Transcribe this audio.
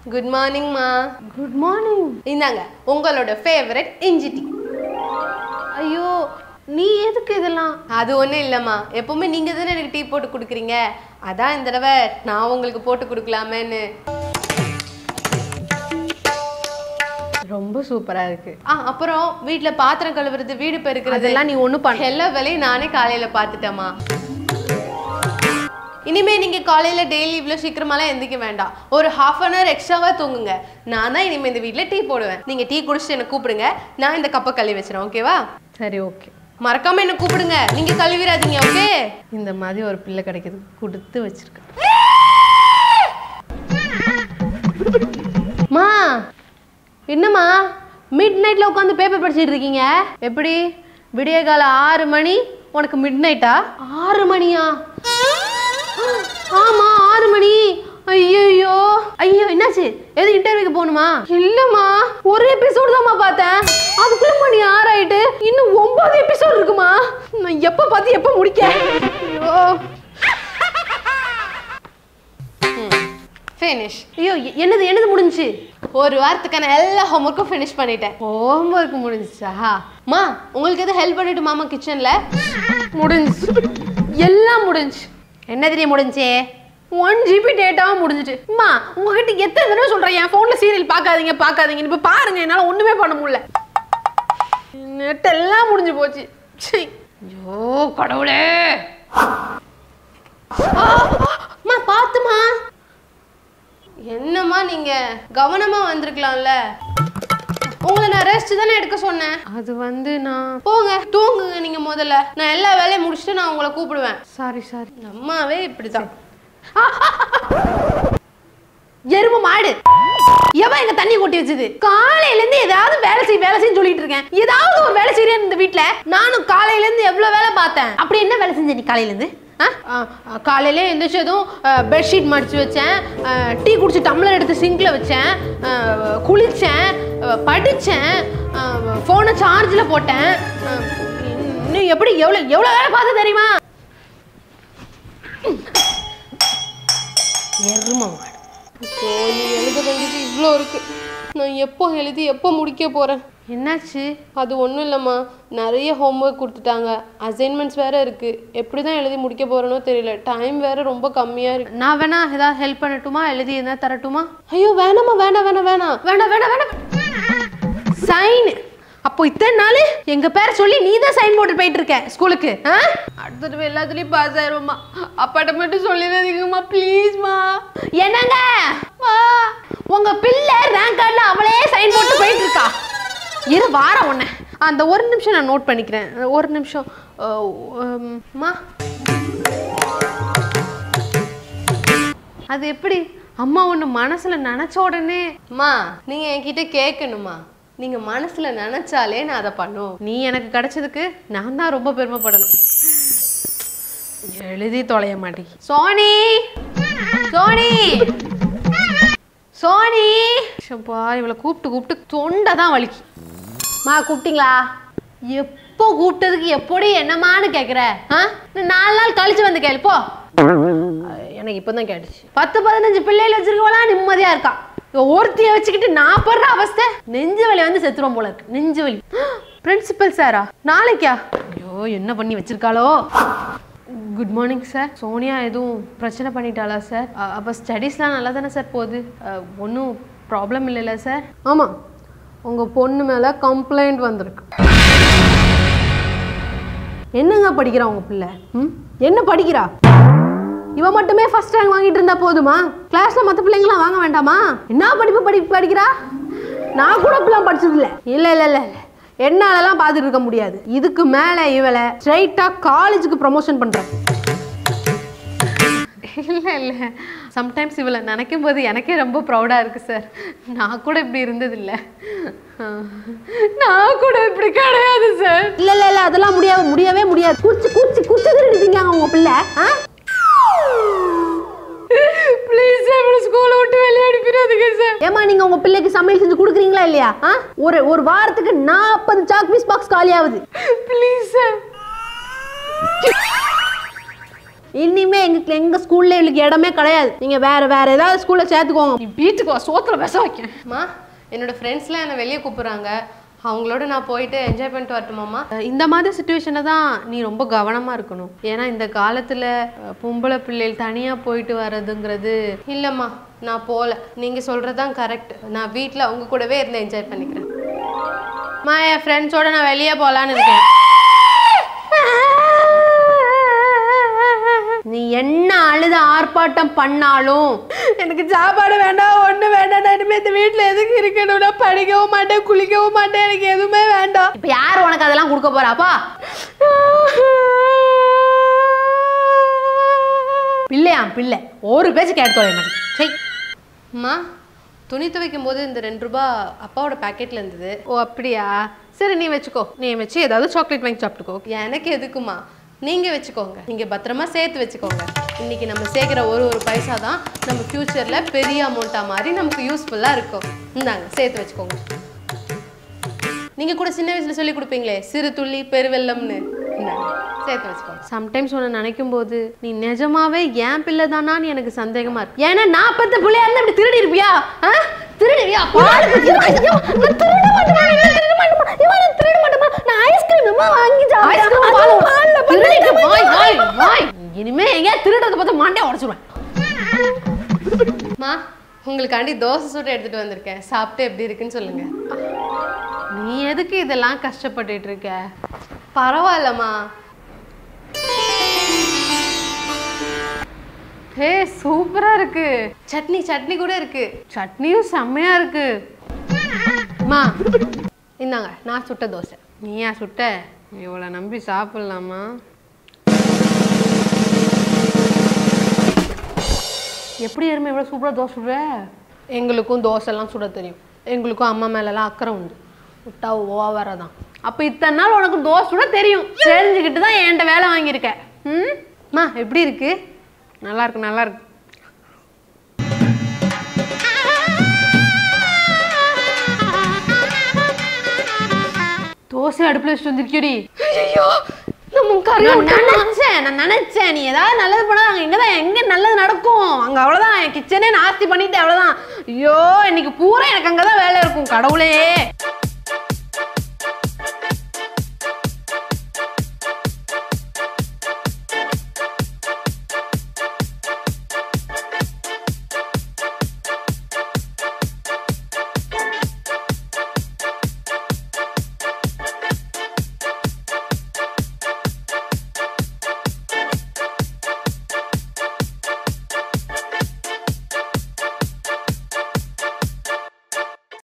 Good மார்னிங்மா good morning இந்தாங்க உங்களோட favourite இஞ்சி டீ ஐயோ நீ எதுக்கு இதெல்லாம் அது ஒன்றும் இல்லைம்மா எப்பவுமே நீங்கள் தானே எனக்கு டீ போட்டு கொடுக்குறீங்க அதான் இந்த தடவை நான் உங்களுக்கு போட்டு கொடுக்கலாமேன்னு ரொம்ப சூப்பரா இருக்கு ஆ அப்புறம் வீட்டில் பாத்திரம் கழுவுறது வீடு பெருக்கிறது அதெல்லாம் நீ ஒண்ணும் பண்ண எல்லா வேலையும் நானே காலையில் பார்த்துட்டேம்மா இனிமே நீங்க காலையில டெய்லி இவ்வளோ சீக்கிரமாலாம் எந்திக்க வேண்டாம் ஒரு ஹாஃப் அன் ஹவர் எக்ஸ்ட்ராவா தூங்குங்க நான் தான் இனிமே இந்த வீட்டில் டீ போடுவேன் நீங்க டீ குடிச்சிட்டு என்ன கூப்பிடுங்க நான் இந்த கப்பை கழுவி வச்சிடறேன் ஓகேவா சரி ஓகே மறக்காம என்ன கூப்பிடுங்க நீங்க கழுவிடாதீங்க ஓகே இந்த மாதிரி ஒரு பிள்ளை கிடைக்குது கொடுத்து வச்சிருக்க மா என்னம்மா மிட் நைட்ல உட்காந்து பேப்பர் படிச்சிட்டு இருக்கீங்க எப்படி விடிய கால ஆறு மணி உனக்கு மிட் நைட்டா ஆறு மணியா ஆமா ஆறு மணி ஐயோ ஐயோ என்னாச்சு எது இன்டர்வியூக்கு போகணுமா இல்லம்மா ஒரு எபிசோடு தான்மா பார்த்தேன் அதுக்குள்ள மணி ஆறாயிட்டு இன்னும் ஒன்பது எபிசோட் இருக்குமா நான் எப்ப பார்த்து எப்ப முடிக்க ஐயோ ஃபினிஷ் ஐயோ எ- என்னது என்னது முடிஞ்சுச்சு ஒரு வாரத்துக்கான எல்லா ஹோம்ஒர்க்கும் ஃபினிஷ் பண்ணிட்டேன் ஹோம்ஒர்க் முடிஞ்சுச்சா மா உங்களுக்கு எதுவும் ஹெல்ப் பண்ணிட்டு மாமா கிச்சன்ல முடிஞ்சுச்சு எல்லாம் முடிஞ்சு என்ன தெரியும் முடிஞ்சே ஒன் ஜிபி டேட்டாவும் முடிஞ்சுட்டு அம்மா உங்ககிட்ட எத்தனை தடவை சொல்றேன் என் ஃபோன்ல சீரியல் பார்க்காதீங்க பார்க்காதீங்க இப்போ பாருங்க என்னால ஒண்ணுமே பண்ண முடியல நெட் எல்லாம் முடிஞ்சு போச்சு ச்சீ. ஐயோ கடவுளே அம்மா பாத்துமா என்னம்மா நீங்க கவனமா வந்திருக்கலாம்ல உங்களை நான் ரெஸ்ட் தானே எடுக்க சொன்னேன் அது வந்து நான் போங்க தூங்குங்க நீங்க முதல்ல நான் எல்லா வேலையும் முடிச்சுட்டு நான் உங்களை கூப்பிடுவேன் சாரி சாரி அம்மாவே இப்படிதான் எருமை மாடு எவன் எங்க தண்ணி கொட்டி வச்சது காலையில இருந்து ஏதாவது வேலை செய் வேலை செய்ய சொல்லிட்டு இருக்கேன் ஏதாவது ஒரு வேலை செய்யறேன் இந்த வீட்ல நானும் காலையில இருந்து எவ்வளவு வேலை பார்த்தேன் அப்படி என்ன வேலை செஞ்ச நீ காலையில இருந்து ஆ? ஆ, ஆ, காலையில எந்திரிச்சதும் பெட்ஷீட் மடிச்சு வச்சேன் டீ குடிச்சு டம்ளர் எடுத்து சிங்க்ல வச்சேன் ஆ, குளிச்சேன் ஆ, படிச்சேன் ஃபோனை சார்ஜில் போட்டேன் ஆ, இன்னும் எப்படி எவ்வளோ எவ்வளோ வேலை பார்த்து தெரியுமா எருமை மாடு இப்போ நீ எழுத வேண்டியது இவ்வளோ இருக்கு நான் எப்போ எழுதி எப்போ முடிக்க போறேன் என்னாச்சு அது ஒன்றும் இல்லைம்மா நிறைய ஹோம்ஒர்க் கொடுத்துட்டாங்க அசைன்மெண்ட்ஸ் வேற இருக்கு எப்படி தான் எழுதி முடிக்க போறேனோ தெரியல டைம் வேற ரொம்ப கம்மியா இருக்கு நான் வேணா ஏதாவது ஹெல்ப் பண்ணட்டுமா எழுதி என்ன தரட்டுமா ஐயோ வேணாம்மா வேணாம் வேணாம் வேணாம் வேண்டாம் வேண்டாம் வேண்டாம் சைன் அப்போ இத்தனை நாள் எங்க பேரை சொல்லி நீ தான் சைன் போட்டு போயிட்டு இருக்க ஸ்கூலுக்கு ஆ அடுத்த தடவை எல்லாத்துலயும் பாஸ் ஆயிருவோம்மா அப்பாட்ட மட்டும் சொல்லிடாதீங்கம்மா ப்ளீஸ்மா என்னங்க மா உங்க பிள்ளை ரேங்க் கார்டில் அவளே சைன் போட்டு போயிட்டு இருக்கா இரு வாரம் உன்னை அந்த ஒரு நிமிஷம் நான் நோட் பண்ணிக்கிறேன் ஒரு நிமிஷம் அஹ், உம், மா அது எப்படி அம்மா ஒன்று மனசுல நினைச்ச உடனே அம்மா நீங்க என்கிட்ட கேட்கணுமா நீங்க மனசுல நினைச்சாலே நான் அதை பண்ணுவோம் நீ எனக்கு கிடைச்சதுக்கு நான் தான் ரொம்ப பெருமைப்படணும் எழுதி தொலைய மாட்டேங்க சோனி சோனி சோனி ஷப்பா இவளை கூப்பிட்டு கூப்பிட்டு தொண்டை தான் வலிக்கு மா கூப்பிட்டீங்களா எப்போ கூப்பிட்டதுக்கு எப்படி என்னமான்னு கேட்குற ஆ இன்னும் நாலு நாள் கழிச்சு வந்து கேளு போ அஹ் எனக்கு இப்போதான் கேட்டுச்சு பத்து பதினஞ்சு பிள்ளைகள் வச்சிருக்கவளாம் நிம்மதியா இருக்கா இவ ஒருத்திய வச்சுக்கிட்டு நான் படுற அவஸ்தை நெஞ்சு வலி வந்து செத்துரும் போல இருக்கு நெஞ்சு வலி பிரின்சிபல் சாரா நாளைக்கா ஐயோ என்ன பண்ணி வச்சிருக்காளோ குட் மார்னிங் சார் சோனியா எதுவும் பிரச்சனை பண்ணிட்டாளா சார் அப்போ ஸ்டடீஸ்லாம் நல்லா தானே சார் போகுது ஒன்றும் ப்ராப்ளம் இல்லைல்ல சார் ஆமா உங்க பொண்ணு மேல கம்ப்ளைண்ட் வந்திருக்கு என்னங்க படிக்கிறா உங்க பிள்ளை ம் என்ன படிக்கிறா இவ மட்டுமே ஃபர்ஸ்ட் ரேங்க் வாங்கிட்டு இருந்தா போதுமா கிளாஸ்ல மற்ற பிள்ளைங்களாம் வாங்க வேண்டாமா என்ன படிப்பு படி படிக்கிறா நான் கூட இப்பெல்லாம் படிச்சது இல்ல இல்ல இல்ல இல்ல இல்ல. என்னாலலாம் பார்த்துட்டு இருக்க முடியாது இதுக்கு மேல இவளை ஸ்ட்ரைட்டா காலேஜுக்கு ப்ரமோஷன் பண்றேன் இல்லை இல்லை சம்டைம்ஸ் இவளை நினைக்கும் போது எனக்கே ரொம்ப ப்ரௌடாக இருக்குது சார் நான் கூட இப்படி இருந்ததில்லை நான் கூட இப்படி கிடையாது சார் இல்லை இல்லை இல்லை அதெல்லாம் முடியாது முடியவே முடியாது குச்சி குச்சி குச்சி திருடிட்டீங்க உங்கள் பிள்ளை ஆ ப்ளீஸ் சார் இவளை ஸ்கூலை விட்டு வெளியே அனுப்பிடாதீங்க சார் ஏமா நீங்கள் உங்கள் பிள்ளைக்கு சமையல் செஞ்சு கொடுக்குறீங்களா இல்லையா ஆ ஒரு ஒரு வாரத்துக்கு நாற்பது சாக் பீஸ் பாக்ஸ் காலி ஆகுது ப்ளீஸ் சார் இனிமே எங்க எங்க ஸ்கூல்ல இவளுக்கு இடமே கிடையாது நீங்க வேற வேற ஏதாவது ஸ்கூல்ல சேர்த்துக்கோங்க நீ வீட்டுக்கு வா சோத்துல விச வைக்க அம்மா என்னோட ஃப்ரெண்ட்ஸ்லாம் என்னை வெளியே கூப்பிட்றாங்க அவங்களோட நான் போயிட்டு என்ஜாய் பண்ணிட்டு வரட்டுமாம்மா இந்த மாதிரி சுச்சுவேஷனை தான் நீ ரொம்ப கவனமாக இருக்கணும் ஏன்னா இந்த காலத்தில் பொம்பளை பிள்ளைகள் தனியாக போயிட்டு வர்றதுங்கிறது இல்லைம்மா நான் போகல நீங்கள் சொல்கிறது தான் கரெக்ட் நான் வீட்டில் அவங்க கூடவே இருந்து என்ஜாய் பண்ணிக்கிறேன் அம்மா என் ஃப்ரெண்ட்ஸோட நான் வெளியே போகலான்னு இருக்கேன் நீ என்ன அழுத ஆர்ப்பாட்டம் பண்ணாலும் எனக்கு சாப்பாடு வேண்டாம் ஒண்ணு வேண்டாம் நான் இனிமே இந்த வீட்டுல எதுக்கு இருக்கணும் நான் படிக்கவும் மாட்டேன் குளிக்கவும் மாட்டேன் எனக்கு எதுவுமே வேண்டாம் இப்ப யார் உனக்கு அதெல்லாம் கொடுக்க போறாப்பா பிள்ளையா பிள்ளை ஒரு பேச்சு கேட்டு தொலை மாட்டேன் சரி அம்மா துணி துவைக்கும் போது இந்த ரெண்டு ரூபா அப்பாவோட பாக்கெட்ல இருந்தது ஓ அப்படியா சரி நீ வச்சுக்கோ நீ வச்சு ஏதாவது சாக்லேட் வாங்கி சாப்பிட்டுக்கோ எனக்கு எதுக்குமா நீங்க வச்சுக்கோங்க நீங்க பத்திரமா சேர்த்து வச்சுக்கோங்க இன்னைக்கு நம்ம சேர்க்குற ஒரு ஒரு பைசா தான் நம்ம ஃபியூச்சர்ல பெரிய அமௌண்ட்டா மாதிரி நமக்கு யூஸ்ஃபுல்லா இருக்கும் இந்தாங்க சேர்த்து வச்சுக்கோங்க நீங்க கூட சின்ன வயசுல சொல்லி கொடுப்பீங்களே சிறு துள்ளி பெருவெள்ளம்னு இந்தாங்க சேர்த்து வச்சுக்கோங்க சம்டைம்ஸ் உன்னை நினைக்கும் போது நீ நிஜமாவே என் பிள்ளை தானான்னு எனக்கு சந்தேகமா இருக்கு ஏன்னா நான் பத்த பிள்ளையா இருந்தா இப்படி திருடி இருப்பியா ஆ? திருடுவியா பாரு குடிச்சு. ஐயோ, நான் திருட மாட்டேமா, நான் திருட மாட்டேமா, ஐயோ, நான் திருட மாட்டேமா, நான் ஐஸ்கிரீம் அம்மா வாங்கி சாப்பிட்டேன். அதுவும் பால்ல பண்ணி வாய், வாய், வாய். இனிமே எங்கேயா திருடுறத பார்த்து மாண்டே உடச்சிருவேன் மா உங்களுக்காண்டி தோசை சுட்டு எடுத்துட்டு வந்திருக்கேன் சாப்பிட்டு எப்படி இருக்குன்னு சொல்லுங்க நீ எதுக்கு இதெல்லாம் கஷ்டப்பட்டுட்டு இருக்க பரவாயில்லம்மா ஹே சூப்பரா இருக்கு சட்னி சட்னி கூட இருக்கு சட்னியும் செம்மையா இருக்கு மா இந்தாங்க நான் சுட்ட தோசை நீயா சுட்ட இவளை நம்பி சாப்பிடலாமா எப்படி எருமை இவ்வளோ சூப்பராக தோசை சுடுற எங்களுக்கும் தோசைலாம் சுட தெரியும் எங்களுக்கும் அம்மா மேலெல்லாம் அக்கறை உண்டு விட்டா ஓவரா தான் அப்போ இத்தனை நாள் உனக்கு தோசை சுட தெரியும் தெரிஞ்சுக்கிட்டு தான் என்கிட்ட வேலை வாங்கியிருக்க ம் மா எப்படி இருக்கு நல்லா இருக்கு நல்லா இருக்கு தோசை அடுப்புல வச்சுட்டு வந்திருக்கியோடி ஐயோ நம்ம நான் நினைச்சேன் நான் நினைச்சேன் நீ ஏதாவது நல்லது பண்ணா அங்க இங்கதான் எங்க நல்லது நடக்கும் அங்க அவ்வளவுதான் என் கிச்சனே நாஸ்தி பண்ணிட்டு அவ்வளவுதான் ஐயோ இன்னைக்கு பூரா எனக்கு அங்கதான் வேலை இருக்கும் கடவுளே